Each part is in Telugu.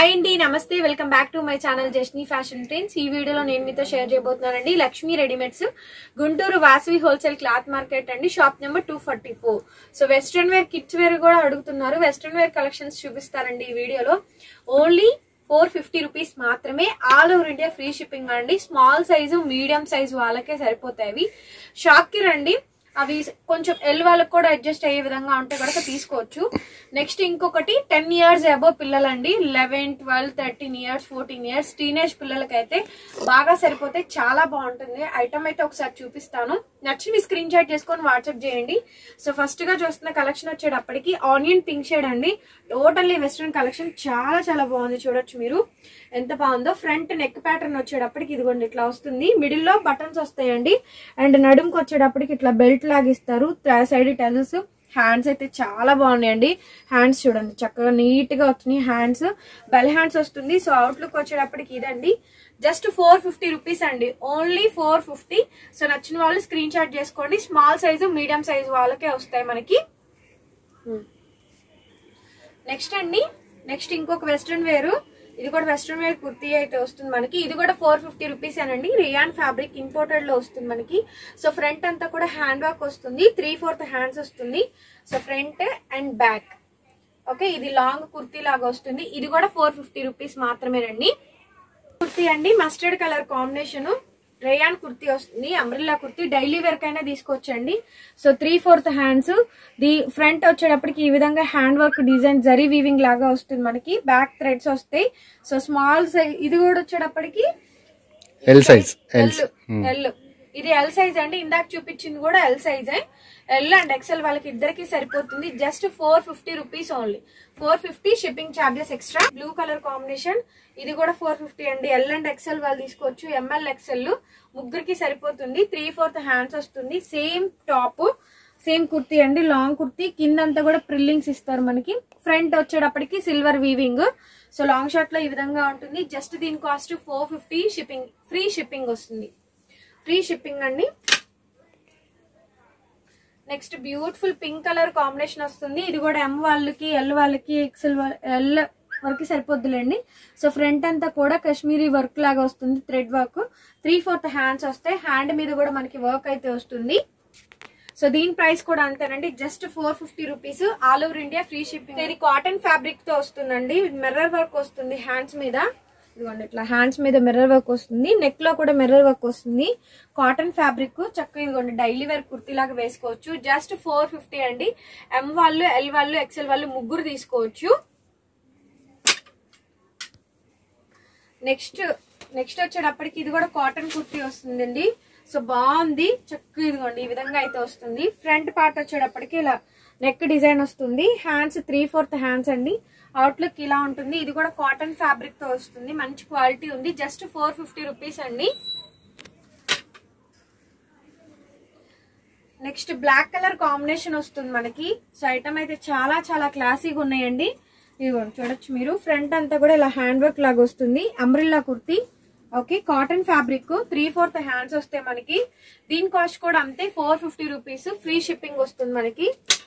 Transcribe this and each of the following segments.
హాయ్ అండి నమస్తే welcome back to my channel Jasni fashion trends ఈ వీడియోలో నేను మీతో షేర్ చేయబోతున్నానండి Lakshmi readymades Guntur Vasavi wholesale cloth market అండి shop number two forty four so western wear kids wear కూడా అడుగుతున్నారు వెస్ట్రన్ వేర్ కలెక్షన్స్ చూపిస్తారండి ఈ వీడియోలో ఓన్లీ ఫోర్ ఫిఫ్టీ రూపీస్ మాత్రమే all over India free shipping అండి స్మాల్ సైజు మీడియం సైజు వాళ్ళకే సరిపోతాయి అవి షాప్ కి రండి అవి కొంచెం ఎల్ వాళ్ళకి కూడా అడ్జస్ట్ అయ్యే విధంగా ఉంటే కనుక తీసుకోవచ్చు నెక్స్ట్ ఇంకొకటి టెన్ ఇయర్స్ అబో పిల్లలండి eleven twelve thirteen years fourteen years teenage పిల్లలకైతే బాగా సరిపోతే చాలా బాగుంటుంది ఐటమ్ అయితే ఒకసారి చూపిస్తాను నచ్చి మీ స్క్రీన్ షాట్ చేసుకొని వాట్సాప్ చేయండి సో ఫస్ట్ గా చూస్తున్న కలెక్షన్ వచ్చేటప్పటికి ఆనియన్ పింక్ షేడ్ అండి టోటల్లీ వెస్ట్రన్ కలెక్షన్ చాలా చాలా బాగుంది చూడొచ్చు మీరు ఎంత బాగుందో ఫ్రంట్ నెక్ ప్యాటర్న్ వచ్చేటప్పటికి ఇదిగోండి ఇట్లా వస్తుంది మిడిల్ లో బటన్స్ వస్తాయండి అండ్ నడుముకి వచ్చేటప్పటికి ఇట్లా బెల్ట్ లాగిస్తారు సైడ్ టెల్స్ హ్యాండ్స్ అయితే చాలా బాగున్నాయండి హ్యాండ్స్ చూడండి చక్కగా నీట్ గా వచ్చినాయి హ్యాండ్స్ బెల్ హ్యాండ్స్ వస్తుంది సో అవుట్లుక్ వచ్చేటప్పటికి ఇదండి జస్ట్ ఫోర్ ఫిఫ్టీ రూపీస్ అండి ఓన్లీ ఫోర్ ఫిఫ్టీ సో నచ్చిన వాళ్ళు స్క్రీన్ షాట్ చేసుకోండి స్మాల్ సైజు మీడియం సైజు వాళ్ళకే వస్తాయి మనకి నెక్స్ట్ అండి నెక్స్ట్ ఇంకొక వెస్ట్రన్ వేరు ఇది కూడా వెస్ట్రన్ వేర్ కుర్తీ అయితే వస్తుంది మనకి ఇది కూడా ఫోర్ ఫిఫ్టీ రూపీస్ అనండి రియాన్ ఫ్యాబ్రిక్ ఇంపోర్టెడ్ లో వస్తుంది మనకి సో ఫ్రంట్ అంతా కూడా హ్యాండ్ వర్క్ వస్తుంది త్రీ ఫోర్త్ హ్యాండ్స్ వస్తుంది so front and back okay ఇది లాంగ్ కుర్తీ లాగా వస్తుంది ఇది కూడా ఫోర్ ఫిఫ్టీ రూపీస్ మాత్రమేనండి కుర్తీ అండి mustard colour combination rayon kurti వస్తుంది అంబ్రిల్లా కుర్తీ డైలీ వేర్ కైనా తీసుకోవచ్చండి so three fourth hands the front వచ్చేటప్పటికి ఈ విధంగా hand work design zari weaving లాగా వస్తుంది మనకి బ్యాక్ థ్రెడ్స్ వస్తాయి సో స్మాల్ సైజ్ ఇది కూడా వచ్చేటప్పటికి L size L L L ఇది ఎల్ సైజ్ అండి ఇందాక చూపించింది కూడా ఎల్ సైజే ఎల్ అండ్ ఎక్సెల్ వాళ్ళకి ఇద్దరికి సరిపోతుంది just four fifty rupees only four fifty shipping charges extra blue colour combination ఇది కూడా ఫోర్ ఫిఫ్టీ అండి ఎల్ అండ్ ఎక్సెల్ వాళ్ళు తీసుకోవచ్చు ఎంఎల్ ఎక్సెల్ ముగ్గురికి సరిపోతుంది త్రీ ఫోర్త్ హ్యాండ్స్ వస్తుంది సేమ్ టాప్ సేమ్ కుర్తీ అండి లాంగ్ కుర్తీ కిందంతా కూడా ప్రిల్లింగ్స్ ఇస్తారు మనకి ఫ్రంట్ వచ్చేటప్పటికి silver weaving so long short లో ఈ విధంగా ఉంటుంది జస్ట్ దీని cost four fifty shipping free shipping వస్తుంది ఫ్రీ షిప్పింగ్ అండి next beautiful pink colour combination వస్తుంది ఇది కూడా ఎం వాళ్ళకి ఎల్ వాళ్ళకి ఎక్సెల్ ఎల్ వరకు సరిపోద్దులేండి సో ఫ్రంట్ అంతా కూడా కాశ్మీరీ వర్క్ లాగా వస్తుంది thread work three fourth hands వస్తాయి హ్యాండ్ మీద కూడా మనకి వర్క్ అయితే వస్తుంది సో దీని ప్రైస్ కూడా అంతేనండి just four fifty rupees all over India free shipping ఇది కాటన్ ఫ్యాబ్రిక్ తో వస్తుందండి మిర్రర్ వర్క్ వస్తుంది హ్యాండ్స్ మీద ఇదిగోండి ఇట్లా హ్యాండ్స్ మీద మిర్రర్ వర్క్ వస్తుంది నెక్ లో కూడా మిర్రర్ వర్క్ వస్తుంది కాటన్ ఫ్యాబ్రిక్ చక్కగా ఇదిగోండి డైలీ వేర్ కుర్తీ లాగా వేసుకోవచ్చు జస్ట్ ఫోర్ ఫిఫ్టీ అండి ఎం వాళ్ళు ఎల్ వాళ్ళు ఎక్సెల్ వాళ్ళు ముగ్గురు తీసుకోవచ్చు నెక్స్ట్ నెక్స్ట్ వచ్చేటప్పటికి ఇది కూడా కాటన్ కుర్తీ వస్తుందండి సో బాగుంది చక్కగా ఇదిగోండి ఈ విధంగా అయితే వస్తుంది ఫ్రంట్ పార్ట్ వచ్చేటప్పటికి ఇలా నెక్ డిజైన్ వస్తుంది హ్యాండ్స్ త్రీ ఫోర్త్ హ్యాండ్స్ అండి అవుట్లుక్ ఇలా ఉంటుంది ఇది కూడా కాటన్ ఫ్యాబ్రిక్ తో వస్తుంది మంచి క్వాలిటీ ఉంది జస్ట్ ఫోర్ ఫిఫ్టీ రూపీస్ అండి నెక్స్ట్ బ్లాక్ కలర్ కాంబినేషన్ వస్తుంది మనకి సో ఐటమ్ అయితే చాలా చాలా క్లాసీగా ఉన్నాయండి ఇదిగోండి చూడొచ్చు మీరు ఫ్రంట్ అంతా కూడా ఇలా హ్యాండ్ వర్క్ లాగా వస్తుంది umbrella kurti okay cotton fabric three fourth hands వస్తాయి మనకి దీని కాస్ట్ కూడా అంతే four fifty rupees free shipping వస్తుంది మనకి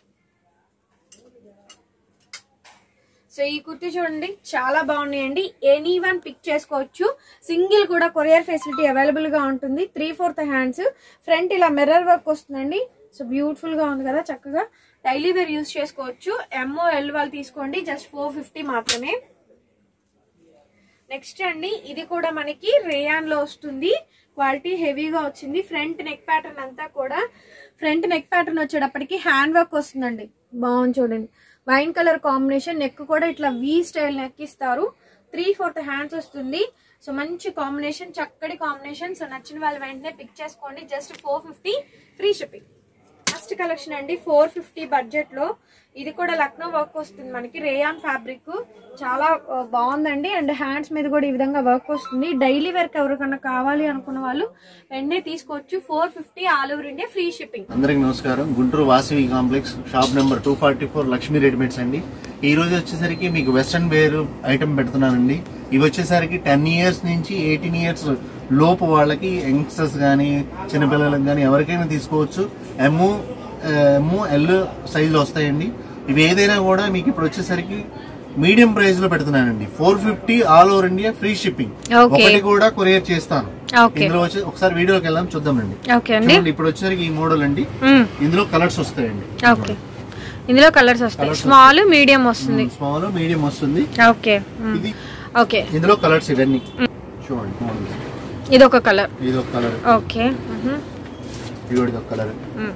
సో ఈ కుర్తీ చూడండి చాలా బాగున్నాయండి ఎనీ వన్ పిక్ చేసుకోవచ్చు సింగిల్ కూడా కొరియర్ ఫెసిలిటీ అవైలబుల్ గా ఉంటుంది త్రీ ఫోర్త్ హ్యాండ్స్ ఫ్రంట్ ఇలా మిర్రర్ వర్క్ వస్తుందండి సో బ్యూటిఫుల్ గా ఉంది కదా చక్కగా డైలీ వేర్ యూస్ చేసుకోవచ్చు ఎంఓ ఎల్ వాళ్ళు తీసుకోండి జస్ట్ ఫోర్ ఫిఫ్టీ మాత్రమే నెక్స్ట్ అండి ఇది కూడా మనకి రేయాన్ లో వస్తుంది క్వాలిటీ హెవీగా వచ్చింది ఫ్రంట్ నెక్ ప్యాటర్న్ అంతా కూడా ఫ్రంట్ నెక్ ప్యాటర్న్ వచ్చేటప్పటికి హ్యాండ్ వర్క్ వస్తుందండి బాగుంది చూడండి వైన్ కలర్ కాంబినేషన్ నెక్ కూడా ఇట్లా వి స్టైల్ నెక్ ఇస్తారు త్రీ ఫోర్త్ హ్యాండ్స్ వస్తుంది సో మంచి కాంబినేషన్ చక్కటి కాంబినేషన్ సో నచ్చిన వాళ్ళు వెంటనే పిక్ చేసుకోండి just four fifty free shipping first collection అండి ఫోర్ ఫిఫ్టీ బడ్జెట్ లో ఇది కూడా లక్నో వర్క్ వస్తుంది మనకి రేయాన్ ఫ్యాబ్రిక్ చాలా ఆ, బాగుందండి అండ్ హ్యాండ్స్ మీద కూడా ఈ విధంగా వర్క్ వస్తుంది డైలీ వేర్ ఎవరికన్నా కావాలి అనుకున్న వాళ్ళు వెంటనే తీసుకోవచ్చు four fifty all over India free shipping అందరికి నమస్కారం Guntur Vasavi complex shop number two forty four Lakshmi readymades అండి ఈ రోజు వచ్చేసరికి మీకు వెస్ట్రన్ వేర్ ఐటమ్ పెడుతున్నానండి ఇవి వచ్చేసరికి టెన్ ఇయర్స్ నుంచి ఎయిటీన్ ఇయర్స్ లోపు వాళ్ళకి యంగ్స్టర్స్ కానీ చిన్నపిల్లలకు కానీ ఎవరికైనా తీసుకోవచ్చు ఎమ్ము ఎమ్ము ఎల్ సైజులు వస్తాయండి ఇవి ఏదైనా కూడా మీకు ఇప్పుడు వచ్చేసరికి మీడియం ప్రైస్ లో పెడుతున్నానండి four fifty all over India free shipping Okay. ఒకటి కూడా కొరియర్ చేస్తాను ఓకే ఇందులో వచ్చి ఒకసారి వీడియోకి వెళ్దాం చూద్దామండి ఓకే అండి చూడండి ఇప్పుడు వచ్చేసరికి ఈ మోడల్ అండి మ్మ్. ఇందులో కలర్స్ వస్తాయండి ఓకే ఇందులో కలర్స్ వస్తాయి Colours స్మాల్ మీడియం వస్తుంది స్మాల్ మీడియం వస్తుంది ఓకే మ్మ్. ఇది ఓకే ఇందులో కలర్స్ ఇవన్నీ చూడండి models. ఇది ఒక కలర్ ఇది ఒక కలర్ ఓకే మ్మ్. ఇది ఒక కలర్ మ్మ్.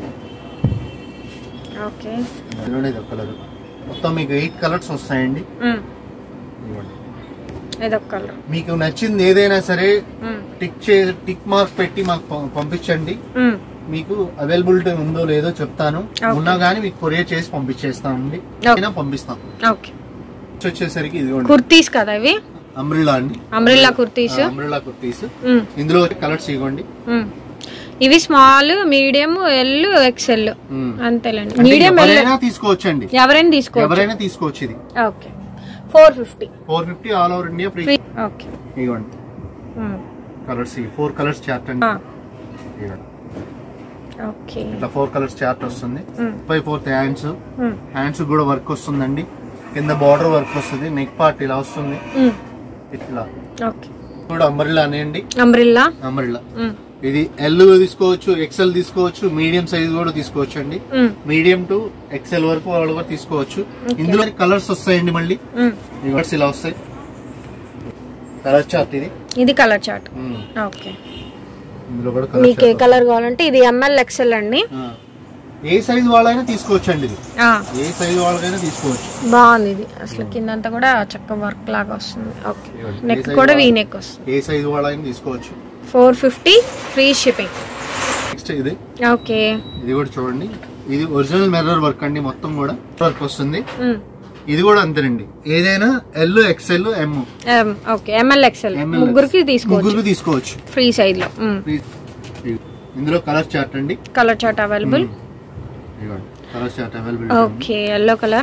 ఓకే ఇందులోనే ఇది ఒక కలర్ మొత్తం మీకు ఎయిట్ కలర్స్ వస్తాయండి మ్మ్. ఇదిగోండి. ఇది ఒక కలర్ మీకు నచ్చింది ఏదైనా సరే మ్మ్. టిక్ చే టిక్ మార్క్ పెట్టి మాకు పం- పంపించండి మ్మ్. మీకు అవైలబిలిటీ ఉందో లేదో చెప్తాను Okay. ఉన్నా గానీ మీకు కొరియర్ చేసి పంపించేస్తామండి Okay. అయినా పంపిస్తాం ఓకే Next వచ్చేసరికి ఇదిగోండి కుర్తీస్ కదా ఇవి అంబ్రిల్లా అండి అంబ్రిల్లా కుర్తీస్ అంబ్రిల్లా కుర్తీస్ మ్మ్. ఇందులో కలర్స్ ఇవ్వండి మ్మ్. ఇవి స్మాల్ మీడియం ఎల్ ఎక్సెల్ మ్మ్. అంతేలేండి అంటే మీడియం ఎల్ ఎవరైనా తీసుకోవచ్చండి ఎవరైనా తీసుకోవచ్చు ఎవరైనా తీసుకోవచ్చు ఇది okay four fifty four fifty all over India free free okay ఇవ్వండి మ్మ్. కలర్స్ ఫోర్ కలర్స్ చార్ట్ అండి ఆ, ఇదిగోండి. ఓకే ఇట్లా ఫోర్ కలర్స్ చార్ట్ వస్తుంది మ్మ్. ఫై ఫోర్త్ హ్యాండ్స్ మ్మ్. హ్యాండ్స్ కూడా వర్క్ వస్తుందండి కింద బార్డర్ వర్క్ వస్తుంది నెక్ పార్ట్ ఇలా వస్తుంది మ్మ్. ఇట్లా ఓకే కూడా అంబరిలా అనేయండి అంబ్రిల్లా అంబరిలా మ్మ్. ఇది ఎల్ తీసుకోవచ్చు ఎక్సెల్ తీసుకోవచ్చు మీడియం సైజ్ కూడా తీసుకోవచ్చు అండి మ్మ్. మీడియం టు ఎక్సెల్ వరకు వాళ్ళు కూడా తీసుకోవచ్చు ఇందులో కలర్స్ వస్తాయండి మళ్ళీ మ్మ్. ఈ కలర్స్ ఇలా వస్తాయి కలర్ చార్ట్ ఇది ఇది కలర్ చార్ట్ మ్మ్. ఓకే ఇందులో కూడా కలర్ మీకు ఏ కలర్ కావాలంటే ఇది ఎంఎల్ ఎక్సెల్ అండి ఏ సైజ్ వాళ్ళైనా తీసుకోవచ్చు అండి ఇది ఆ, ఏ సైజ్ వాళ్ళకైనా తీసుకోవచ్చు బాగుంది ఇది అసలు కిందంతా కూడా చక్క వర్క్ లాగా వస్తుంది ఓకే ఇవ్వండి. నెక్ ఏ size కూడా వీ కావాలి? నెక్ వస్తుంది ఏ సైజ్ వాళ్ళైనా తీసుకోవచ్చు four fifty free shipping next ఇది ఓకే ఇది కూడా చూడండి ఇది ఒరిజినల్ మిర్రర్ వర్క్ అండి మొత్తం కూడా వర్క్ వస్తుంది మ్మ్. ఇది కూడా అంతేనండి ఏదైనా L XL M M, okay M L XL ముగ్గురికి తీసుకోవచ్చు ముగ్గురు తీసుకోవచ్చు ఫ్రీ సైజ్ లో మ్మ్. ఇది- ఇందులో కలర్ చార్ట్ అండి కలర్ చార్ట్ అవైలబుల్ ఇదిగోండి colour chart available okay yellow colour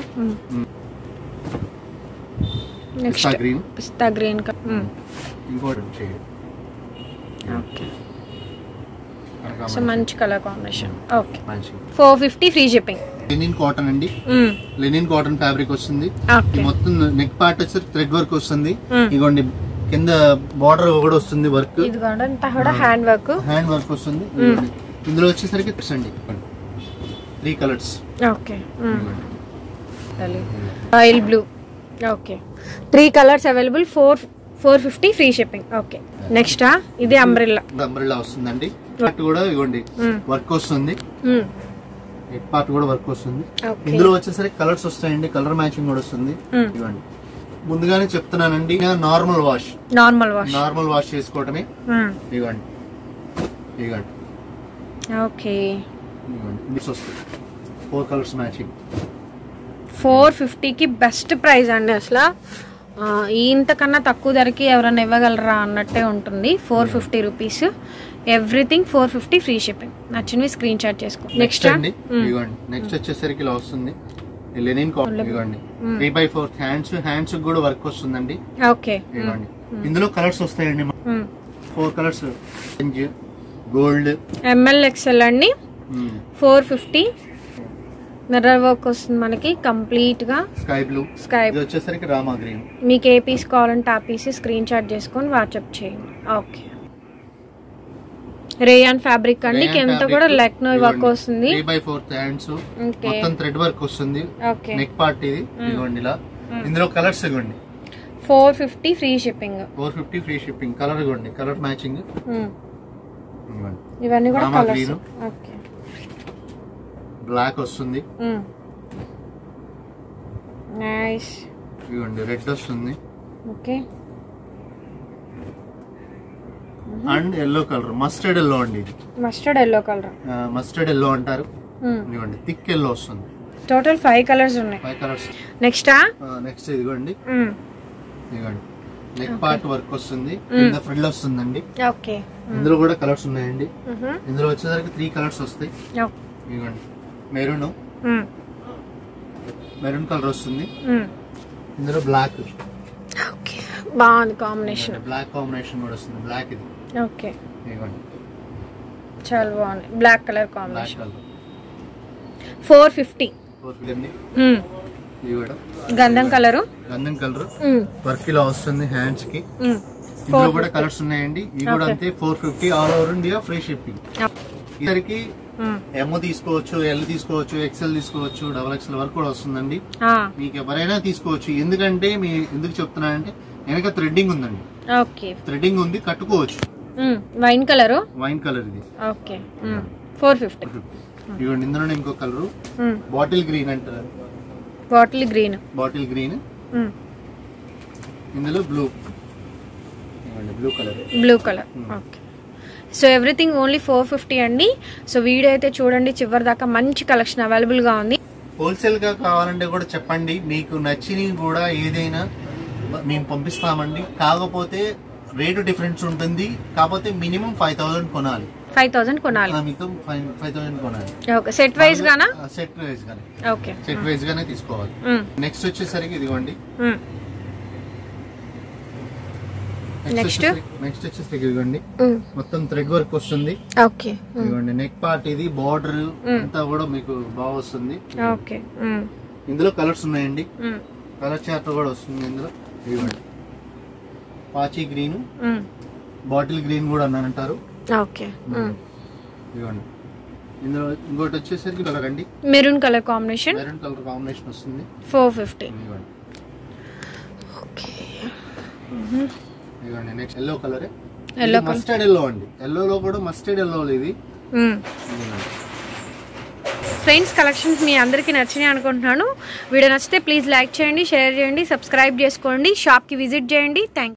next green పిస్తా గ్రీన్ కలర్ ఇంకోటి చేయండి ఓకే సో మంచి కలర్ కాంబినేషన్ ఓకే మంచి four fifty free shipping linen cotton అండి లెనిన్ కాటన్ ఫ్యాబ్రిక్ వస్తుంది ఓకే ఈ మొత్తం నెక్ పార్ట్ వచ్చి థ్రెడ్ వర్క్ వస్తుంది మ్మ్. ఇదిగోండి కింద బార్డర్ కూడా వస్తుంది వర్క్ ఇది కూడా అంతా కూడా హ్యాండ్ వర్క్ హ్యాండ్ వర్క్ వస్తుంది ఇదిగోండి. ఇందులో వచ్చేసరికి టిప్స్ అండి three colours okay oil blue okay three colours available four four fifty free shipping okay next ఇది అంబ్రిల్లా అంబ్రెల్లా వస్తుందండి పార్ట్ కూడా ఇవ్వండి మ్మ్. వర్క్ వస్తుంది నెక్ పార్ట్ కూడా వర్క్ వస్తుంది ఓకే ఇందులో వచ్చేసరికి కలర్స్ వస్తాయండి కలర్ మ్యాచింగ్ కూడా వస్తుంది మ్మ్. ఇవ్వండి ముందుగానే చెప్తున్నానండి normal wash normal wash normal wash చేసుకోవటమే ఇవ్వండి ఇవ్వండి ఓకే ఇవ్వండి మిక్స్ వస్తుంది ఫోర్ కలర్స్ మ్యాచింగ్ ఫోర్ ఫిఫ్టీకి బెస్ట్ ప్రైస్ అండి అసలు ఆ, ఇంతకన్నా తక్కువ ధరకి ఎవరైనా ఇవ్వగలరా అన్నట్టే ఉంటుంది four fifty rupees everything four fifty free shipping నచ్చినవి స్క్రీన్ షాట్ చేసుకో నెక్స్ట్ నెక్స్ట్ అండి ఇవ్వండి నెక్స్ట్ వచ్చేసరికి ఇలా వస్తుంది లెనిన్ కాటన్ ఇవ్వండి three by four hands hands కూడా వర్క్ వస్తుందండి ఓకే ఇవ్వండి ఇందులో కలర్స్ వస్తాయండి four colours gold M L XL అండి ఫోర్ ఫిఫ్టీ మిర్రర్ వర్క్ వస్తుంది మనకి కంప్లీట్ గా స్కై బ్లూ స్కై ఇది వచ్చేసరికి రామా గ్రీన్ మీకు ఏ పీస్ కావాలంటే ఆ పీస్ స్క్రీన్ షాట్ చేసుకొని వాట్సాప్ చేయండి ఓకే రేయాన్ ఫ్యాబ్రిక్ అండి కింద కూడా లక్నో వర్క్ వస్తుంది three by four hands okay మొత్తం థ్రెడ్ వర్క్ వస్తుంది ఓకే నెక్ పార్ట్ ఇది ఇదిగోండి ఇలా ఇందులో కలర్స్ ఇవ్వండి four fifty free shipping four fifty free shipping colour ఇవ్వండి కలర్ మ్యాచింగ్ ఇవన్నీ కూడా Rama colours green. Okay black వస్తుంది నైస్ ఇవ్వండి రెడ్ వస్తుంది okay and yellow colour mustard yellow అండి ఇది mustard yellow colour mustard yellow అంటారు ఇదిగోండి థిక్ ఎల్లో వస్తుంది టోటల్ ఫైవ్ కలర్స్ ఉన్నాయి ఫైవ్ కలర్స్ నెక్స్టా నెక్స్ట్ ఇదిగోండి ఇదిగోండి నెక్ పార్ట్ వర్క్ వస్తుంది కింద ఫ్రిల్ వస్తుందండి ఓకే ఇందులో కూడా కలర్స్ ఉన్నాయండి ఇందులో వచ్చేసరికి త్రీ కలర్స్ వస్తాయి ఇదిగోండి మెరూన్ మెరూన్ కలర్ వస్తుంది ఇందులో బ్లాక్ ఓకే బాగుంది కాంబినేషన్ బ్లాక్ కాంబినేషన్ కూడా వస్తుంది బ్లాక్ ఇది ఓకే ఇదిగోండి చాలా బాగుంది black colour black combination colour four fifty four అండి ఇది కూడా గంధం కలరు గంధం కలర్ వర్క్ ఇలా వస్తుంది హ్యాండ్స్ కి ఇందులో కూడా కలర్స్ ఉన్నాయండి ఇవి కూడా అంతే four fifty all over India free shipping ఇద్దరికి ఎమ్ తీసుకోవచ్చు ఎల్ తీసుకోవచ్చు ఎక్సెల్ తీసుకోవచ్చు డబల్ ఎక్సెల్ వరకు కూడా వస్తుందండి మీకు ఎవరైనా తీసుకోవచ్చు ఎందుకంటే మీ ఎందుకు చెప్తున్నానంటే వెనక థ్రెడ్డింగ్ ఉందండి ఓకే థ్రెడ్డింగ్ ఉంది కట్టుకోవచ్చు వైన్ కలరు వైన్ కలర్ ఇది ఓకే ఫోర్ ఫిఫ్టీ ఇవ్వండి ఇందులోనే ఇంకో కలర్ బాటిల్ గ్రీన్ అంటారు బాటిల్ గ్రీన్ బాటిల్ గ్రీన్ ఇందులో బ్లూ ఇవ్వండి blue colour blue colour okay so everything only four fifty అండి సో వీడియో అయితే చూడండి చివరి దాకా మంచి కలెక్షన్ అవైలబుల్ గా ఉంది హోల్సేల్ గా కావాలంటే కూడా చెప్పండి మీకు నచ్చినవి కూడా ఏదైనా మేము పంపిస్తామండి కాకపోతే రేటు డిఫరెన్స్ ఉంటుంది కాకపోతే మినిమం ఫైవ్ థౌసండ్ కొనాలి ఫైవ్ థౌసండ్ కొనాలి ఆ, మీకు ఫైవ్ ఫైవ్ థౌసండ్ కొనాలి ఓకే సెట్ వైజ్ గానా సెట్ వైజ్ గానే ఓకే సెట్ వైజ్ గానే తీసుకోవాలి నెక్స్ట్ వచ్చేసరికి ఇదిగోండి Next? నెక్స్ట్ వచ్చేసరికి ఇదిగోండి మొత్తం థ్రెడ్ వర్క్ వస్తుంది ఓకే ఇదిగోండి నెక్ పార్ట్ ఇది బార్డర్ అంతా కూడా మీకు బాగా వస్తుంది ఓకే ఇందులో కలర్స్ ఉన్నాయండి కలర్ చార్ట్ కూడా వస్తుంది ఇందులో ఇదిగోండి పాచి గ్రీన్ బాటిల్ గ్రీన్ కూడా అన్నానంటారు ఓకే ఇదిగోండి ఇందులో ఇంకోటి వచ్చేసరికి కలర్ అండి maroon colour combination maroon colour combination వస్తుంది ఫోర్ ఫిఫ్టీ ఇదిగోండి ఓకే ఇదిగోండి next yellow colour Yellow colour. Mustard yellow అండి ఎల్లోలో కూడా మస్టర్డ్ ఎల్లో ఇది ఇదిగోండి. ఫ్రెండ్స్ కలెక్షన్స్ మీ అందరికీ నచ్చినాయి అనుకుంటున్నాను వీడియో నచ్చితే ప్లీజ్ లైక్ చేయండి షేర్ చేయండి సబ్స్క్రైబ్ చేసుకోండి షాప్కి విజిట్ చేయండి థ్యాంక్